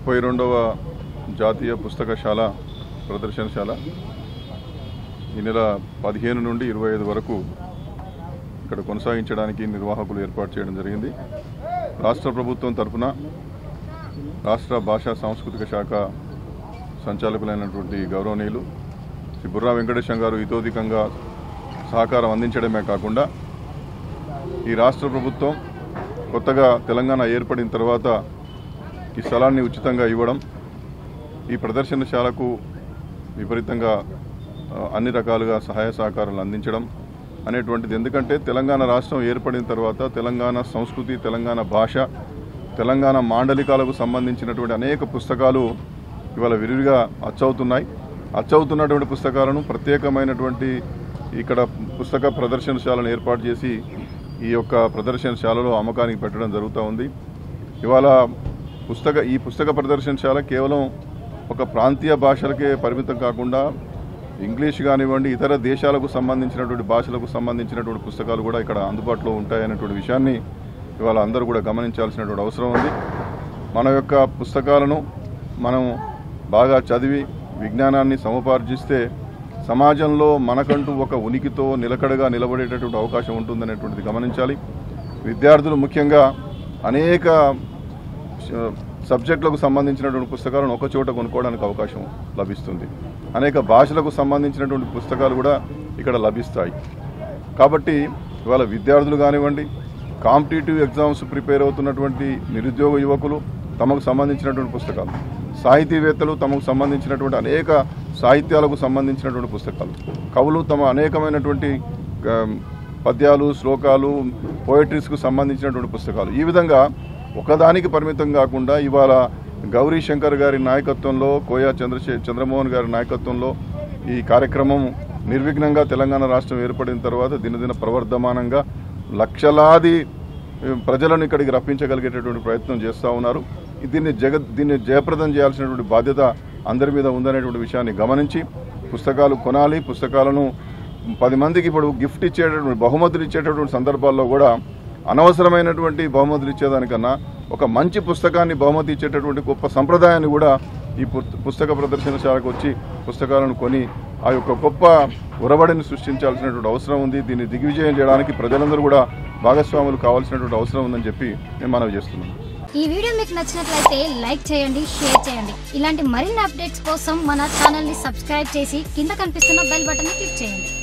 ముప్పై రెండవ జాతీయ పుస్తకశాల ప్రదర్శనశాల ఈ నెల పదిహేను నుండి ఇరవై ఐదు వరకు ఇక్కడ కొనసాగించడానికి నిర్వాహకులు ఏర్పాటు చేయడం జరిగింది రాష్ట్ర ప్రభుత్వం తరఫున రాష్ట్ర భాషా సాంస్కృతిక శాఖ సంచాలకులైనటువంటి గౌరవనీయులు శ్రీ బుర్రా వెంకటేశం గారు ఇతోధికంగా సహకారం అందించడమే కాకుండా ఈ రాష్ట్ర ప్రభుత్వం కొత్తగా తెలంగాణ ఏర్పడిన తర్వాత ఈ స్థలాన్ని ఉచితంగా ఇవ్వడం ఈ ప్రదర్శనశాలకు విపరీతంగా ఆ, అన్ని రకాలుగా సహాయ సహకారాలు అందించడం అనేటువంటిది ఎందుకంటే తెలంగాణ రాష్ట్రం ఏర్పడిన తర్వాత తెలంగాణ సంస్కృతి తెలంగాణ భాష తెలంగాణ మాండలికాలకు సంబంధించినటువంటి అనేక పుస్తకాలు ఇవాళ విరివిగా అచ్చవుతున్నాయి అచ్చవుతున్నటువంటి పుస్తకాలను ప్రత్యేకమైనటువంటి ఇక్కడ పుస్తక ప్రదర్శనశాలను ఏర్పాటు చేసి ఈ యొక్క ప్రదర్శనశాలలో అమ్మకానికి పెట్టడం జరుగుతూ ఉంది ఇవాళ పుస్తక ఈ పుస్తక ప్రదర్శనశాల కేవలం ఒక ప్రాంతీయ భాషలకే పరిమితం కాకుండా ఇంగ్లీష్ కానివ్వండి ఇతర దేశాలకు సంబంధించినటువంటి భాషలకు సంబంధించినటువంటి పుస్తకాలు కూడా ఇక్కడ అందుబాటులో ఉంటాయనేటువంటి విషయాన్ని ఇవాళ అందరూ కూడా గమనించాల్సినటువంటి అవసరం ఉంది మన యొక్క పుస్తకాలను మనం బాగా చదివి విజ్ఞానాన్ని సముపార్జిస్తే సమాజంలో మనకంటూ ఒక ఉనికితో నిలకడగా నిలబడేటటువంటి అవకాశం ఉంటుందనేటువంటిది గమనించాలి విద్యార్థులు ముఖ్యంగా అనేక స- సబ్జెక్టులకు సంబంధించినటువంటి పుస్తకాలను ఒక చోట కొనుక్కోవడానికి అవకాశం లభిస్తుంది అనేక భాషలకు సంబంధించినటువంటి పుస్తకాలు కూడా ఇక్కడ లభిస్తాయి కాబట్టి ఇవాళ విద్యార్థులు కానివ్వండి కాంపిటేటివ్ ఎగ్జామ్స్ ప్రిపేర్ అవుతున్నటువంటి నిరుద్యోగ యువకులు తమకు సంబంధించినటువంటి పుస్తకాలు సాహితీవేత్తలు తమకు సంబంధించినటువంటి అనేక సాహిత్యాలకు సంబంధించినటువంటి పుస్తకాలు కవులు తమ అనేకమైనటువంటి ఆ, పద్యాలు శ్లోకాలు పోయట్రీస్కు సంబంధించినటువంటి పుస్తకాలు ఈ విధంగా ఒకదానికి పరిమితం కాకుండా ఇవాళ గౌరీ శంకర్ గారి నాయకత్వంలో కోయా చంద్రశే చంద్రమోహన్ గారి నాయకత్వంలో ఈ కార్యక్రమం నిర్విఘ్నంగా తెలంగాణ రాష్ట్రం ఏర్పడిన తర్వాత దినదిన ప్రవర్ధమానంగా లక్షలాది ఏ, ప్రజలను ఇక్కడికి రప్పించగలిగేటటువంటి ప్రయత్నం చేస్తూ ఉన్నారు దీన్ని జగ దీన్ని జయప్రదం చేయాల్సినటువంటి బాధ్యత అందరి మీద ఉందనేటువంటి విషయాన్ని గమనించి పుస్తకాలు కొనాలి పుస్తకాలను పది మందికి ఇప్పుడు గిఫ్ట్ ఇచ్చేటటువంటి బహుమతులు ఇచ్చేటటువంటి సందర్భాల్లో కూడా అనవసరమైనటువంటి బహుమతులు ఇచ్చేదానికన్నా ఒక మంచి పుస్తకాన్ని బహుమతి ఇచ్చేటటువంటి గొప్ప సంప్రదాయాన్ని కూడా ఈ పుస్త- పుస్తక ప్రదర్శనశాలకు వచ్చి పుస్తకాలను కొని ఆ యొక్క గొప్ప ఉరబడిని సృష్టించాల్సినటువంటి అవసరం ఉంది దీన్ని దిగ్విజయం చేయడానికి ప్రజలందరూ కూడా భాగస్వాములు కావాల్సినటువంటి అవసరం ఉందని చెప్పి నేను మనవి చేస్తున్నాను ఈ వీడియో మీకు నచ్చినట్లయితే లైక్ చేయండి షేర్ చేయండి ఇలాంటి మరిన్ని అప్డేట్స్ కోసం మన ఛానల్ ని సబ్స్క్రైబ్ చేసి కింద కనిపిస్తున్న బెల్ బటన్ ని క్లిక్ చేయండి